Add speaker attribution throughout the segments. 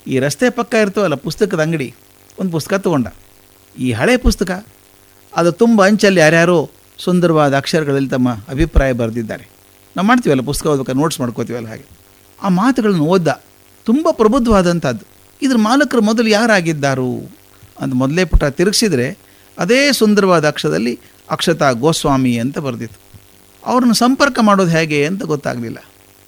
Speaker 1: ಈ ರಸ್ತೆ ಪಕ್ಕ ಇರ್ತವಲ್ಲ ಪುಸ್ತಕದ ಅಂಗಡಿ ಒಂದು ಪುಸ್ತಕ ತೊಗೊಂಡ ಈ ಹಳೆ ಪುಸ್ತಕ ಅದು ತುಂಬ ಅಂಚಲ್ಲಿ ಯಾರ್ಯಾರೋ ಸುಂದರವಾದ ಅಕ್ಷರಗಳಲ್ಲಿ ತಮ್ಮ ಅಭಿಪ್ರಾಯ ಬರೆದಿದ್ದಾರೆ ನಾವು ಮಾಡ್ತೀವಲ್ಲ ಪುಸ್ತಕ ಓದ್ಬೇಕಾದ್ರೆ ನೋಟ್ಸ್ ಮಾಡ್ಕೋತೀವಲ್ಲ ಹಾಗೆ ಆ ಮಾತುಗಳನ್ನು ಓದ್ದ ತುಂಬ ಪ್ರಬುದ್ಧವಾದಂಥದ್ದು ಇದ್ರ ಮಾಲಕರು ಮೊದಲು ಯಾರಾಗಿದ್ದಾರು ಅಂತ ಮೊದಲೇ ಪುಟ ತಿರುಗಿಸಿದ್ರೆ ಅದೇ ಸುಂದರವಾದ ಅಕ್ಷರದಲ್ಲಿ ಅಕ್ಷತಾ ಗೋಸ್ವಾಮಿ ಅಂತ ಬರೆದಿತ್ತು ಅವ್ರನ್ನ ಸಂಪರ್ಕ ಮಾಡೋದು ಹೇಗೆ ಅಂತ ಗೊತ್ತಾಗಲಿಲ್ಲ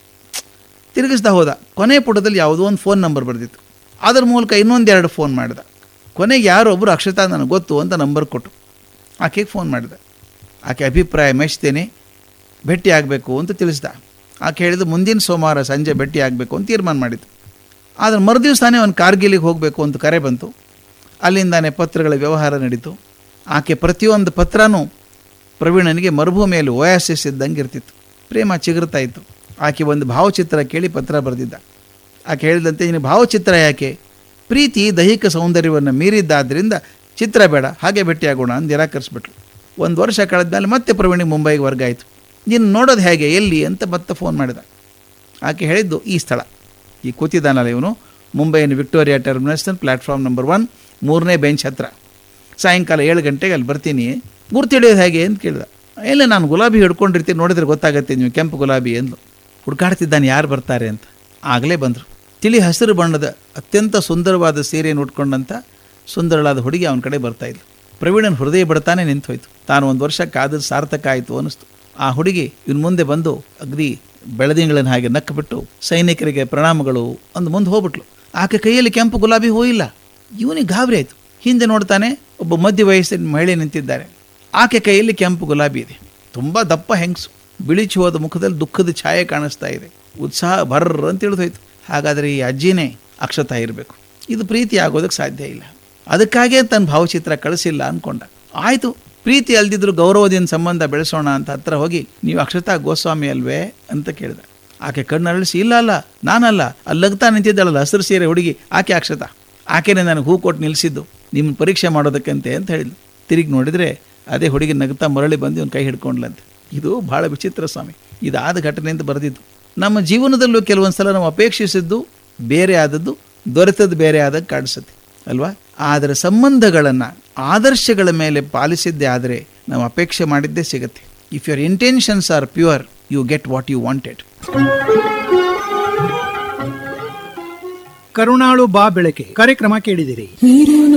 Speaker 1: ತಿರುಗಿಸ್ತಾ ಹೋದ ಕೊನೆ ಪುಟದಲ್ಲಿ ಯಾವುದೋ ಒಂದು ಫೋನ್ ನಂಬರ್ ಬರೆದಿತ್ತು ಅದರ ಮೂಲಕ ಇನ್ನೊಂದೆರಡು ಫೋನ್ ಮಾಡಿದ ಕೊನೆಗೆ ಯಾರೋ ಒಬ್ಬರು ಅಕ್ಷತಾ ನನಗೆ ಗೊತ್ತು ಅಂತ ನಂಬರ್ ಕೊಟ್ಟು ಆಕೆಗೆ ಫೋನ್ ಮಾಡಿದ ಆಕೆ ಅಭಿಪ್ರಾಯ ಮೆಚ್ತೇನೆ ಭೇಟಿ ಆಗಬೇಕು ಅಂತ ತಿಳಿಸ್ದ ಆಕೆ ಹೇಳಿದ್ದು ಮುಂದಿನ ಸೋಮವಾರ ಸಂಜೆ ಭೇಟಿ ಆಗಬೇಕು ಅಂತ ತೀರ್ಮಾನ ಮಾಡಿದ್ದು ಆದರೆ ಮರುದಿವಸನೇ ಅವನು ಕಾರ್ಗಿಲಿಗೆ ಹೋಗಬೇಕು ಅಂತ ಕರೆ ಬಂತು ಅಲ್ಲಿಂದಾನೆ ಪತ್ರಗಳ ವ್ಯವಹಾರ ನಡೀತು ಆಕೆ ಪ್ರತಿಯೊಂದು ಪತ್ರನೂ ಪ್ರವೀಣನಿಗೆ ಮರುಭೂಮಿಯಲ್ಲಿ ಓಯಾಸಿಸ್ ಇದ್ದಂಗೆ ಇರ್ತಿತ್ತು ಪ್ರೇಮ ಚಿಗುರ್ತಾ ಇತ್ತು ಆಕೆ ಒಂದು ಭಾವಚಿತ್ರ ಕೇಳಿ ಪತ್ರ ಬರೆದಿದ್ದ ಆಕೆ ಹೇಳಿದಂತೆ ಇನ್ನು ಭಾವಚಿತ್ರ ಯಾಕೆ ಪ್ರೀತಿ ದೈಹಿಕ ಸೌಂದರ್ಯವನ್ನು ಮೀರಿದ್ದಾದ್ರಿಂದ ಚಿತ್ರ ಬೇಡ ಹಾಗೆ ಭೇಟಿಯಾಗೋಣ ಅಂತ ನಿರಾಕರಿಸ್ಬಿಟ್ಲು ಒಂದು ವರ್ಷ ಕಳೆದ್ಮೇಲೆ ಮತ್ತೆ ಪ್ರವೀಣಿಗೆ ಮುಂಬೈಗೆ ವರ್ಗ ಆಯಿತು ನೀನು ನೋಡೋದು ಹೇಗೆ ಎಲ್ಲಿ ಅಂತ ಮತ್ತೆ ಫೋನ್ ಮಾಡಿದ ಆಕೆ ಹೇಳಿದ್ದು ಈ ಸ್ಥಳ ಈ ಕೂತಿದ್ದಾನಲ್ಲ ಇವನು ಮುಂಬೈನ Victoria terminus platform number one ಮೂರನೇ ಬೆಂಚ್ ಹತ್ರ ಸಾಯಂಕಾಲ ಏಳು ಗಂಟೆಗೆ ಅಲ್ಲಿ ಬರ್ತೀನಿ ಗುರ್ತು ಹಿಡಿಯೋದು ಹೇಗೆ ಅಂತ ಕೇಳಿದ ಇಲ್ಲ ನಾನು ಗುಲಾಬಿ ಹಿಡ್ಕೊಂಡಿರ್ತೀನಿ ನೋಡಿದ್ರೆ ಗೊತ್ತಾಗತ್ತೆ ನೀವು ಕೆಂಪು ಗುಲಾಬಿ ಎಂದು ಹುಡುಕಾಡ್ತಿದ್ದಾನೆ ಯಾರು ಬರ್ತಾರೆ ಅಂತ ಆಗಲೇ ಬಂದರು ತಿಳಿ ಹಸಿರು ಬಣ್ಣದ ಅತ್ಯಂತ ಸುಂದರವಾದ ಸೀರೆಯನ್ನು ಉಟ್ಕೊಂಡಂಥ ಸುಂದರಳಾದ ಹುಡುಗಿ ಅವನ ಕಡೆ ಬರ್ತಾ ಇದ್ಲು ಪ್ರವೀಣನ ಹೃದಯ ಬಿಡ್ತಾನೆ ನಿಂತು ಹೋಯ್ತು ತಾನು ಒಂದು ವರ್ಷ ಕಾದದ್ದು ಸಾರ್ಥಕ ಆಯಿತು ಅನ್ನಿಸ್ತು ಆ ಹುಡುಗಿ ಇನ್ನು ಮುಂದೆ ಬಂದು ಅಗ್ದಿ ಬೆಳದಿಂಗಳನ್ನ ಹಾಗೆ ನಕ್ಕಬಿಟ್ಟು ಸೈನಿಕರಿಗೆ ಪ್ರಣಾಮಗಳು ಅಂದು ಮುಂದೆ ಹೋಗ್ಬಿಟ್ಲು ಆಕೆ ಕೈಯಲ್ಲಿ ಕೆಂಪು ಗುಲಾಬಿ ಹೂ ಇಲ್ಲ ಇವನಿಗೆ ಗಾಬರಿ ಆಯಿತು ಹಿಂದೆ ನೋಡ್ತಾನೆ ಒಬ್ಬ ಮಧ್ಯ ವಯಸ್ಸಿನ ಮಹಿಳೆ ನಿಂತಿದ್ದಾರೆ ಆಕೆ ಕೈಯಲ್ಲಿ ಕೆಂಪು ಗುಲಾಬಿ ಇದೆ ತುಂಬ ದಪ್ಪ ಹೆಂಗಸು ಬಿಳಿಚಿ ಹೋದ ಮುಖದಲ್ಲಿ ದುಃಖದ ಛಾಯೆ ಕಾಣಿಸ್ತಾ ಇದೆ ಉತ್ಸಾಹ ಬರ್ರ ಅಂತ ತಿಳಿದೋಯ್ತು ಹಾಗಾದರೆ ಈ ಅಜ್ಜಿನೇ ಅಕ್ಷತಾ ಇರಬೇಕು ಇದು ಪ್ರೀತಿ ಆಗೋದಕ್ಕೆ ಸಾಧ್ಯ ಇಲ್ಲ ಅದಕ್ಕಾಗೇ ತನ್ನ ಭಾವಚಿತ್ರ ಕಳಿಸಿಲ್ಲ ಅಂದ್ಕೊಂಡ ಆಯಿತು ಪ್ರೀತಿ ಅಲ್ದಿದ್ರು ಗೌರವದಿಂದ ಸಂಬಂಧ ಬೆಳೆಸೋಣ ಅಂತ ಹತ್ರ ಹೋಗಿ ನೀವು ಅಕ್ಷತಾ ಗೋಸ್ವಾಮಿ ಅಲ್ವೇ ಅಂತ ಕೇಳಿದ ಆಕೆ ಕಣ್ಣರಳಿಸಿ ಇಲ್ಲ ಅಲ್ಲ ನಾನಲ್ಲ ಅಲ್ಲಿ ಲಗ್ತಾ ನಿಂತಿದ್ದಾಳಲ್ಲ ಹಸಿರು ಸೀರೆ ಹುಡುಗಿ ಆಕೆ ಅಕ್ಷತಾ ಆಕೆನೇ ನನಗೆ ಹೂ ಕೊಟ್ಟು ನಿಲ್ಲಿಸಿದ್ದು ನಿಮ್ಮ ಪರೀಕ್ಷೆ ಮಾಡೋದಕ್ಕಂತೆ ಅಂತ ಹೇಳಿದ್ಲು ತಿರುಗಿ ನೋಡಿದರೆ ಅದೇ ಹುಡುಗಿ ನಗ್ತಾ ಮರಳಿ ಬಂದು ಇವನು ಕೈ ಹಿಡ್ಕೊಂಡ್ಲಂತೆ ಇದು ಭಾಳ ವಿಚಿತ್ರ ಸ್ವಾಮಿ ಇದಾದ ಘಟನೆಯಿಂದ ಬರೆದಿದ್ದು ನಮ್ಮ ಜೀವನದಲ್ಲೂ ಕೆಲವೊಂದು ಸಲ ನಾವು ಅಪೇಕ್ಷಿಸಿದ್ದು ಬೇರೆ ಆದದ್ದು ದೊರೆತದ್ದು ಬೇರೆ ಆದಾಗ ಕಾಣಿಸುತ್ತೆ ಅಲ್ವಾ ಆದರೆ ಸಂಬಂಧಗಳನ್ನು ಆದರ್ಶಗಳ ಮೇಲೆ ಪಾಲಿಸಿದ್ದೇ ಆದರೆ ನಾವು ಅಪೇಕ್ಷೆ ಮಾಡಿದ್ದೇ ಸಿಗುತ್ತೆ if your intentions are pure you get what you wanted
Speaker 2: ಕರುಣಾಳು ಬಾ ಬೆಳಕೆ ಕಾರ್ಯಕ್ರಮ ಕೇಳಿದಿರಿ
Speaker 3: ಇರುಳು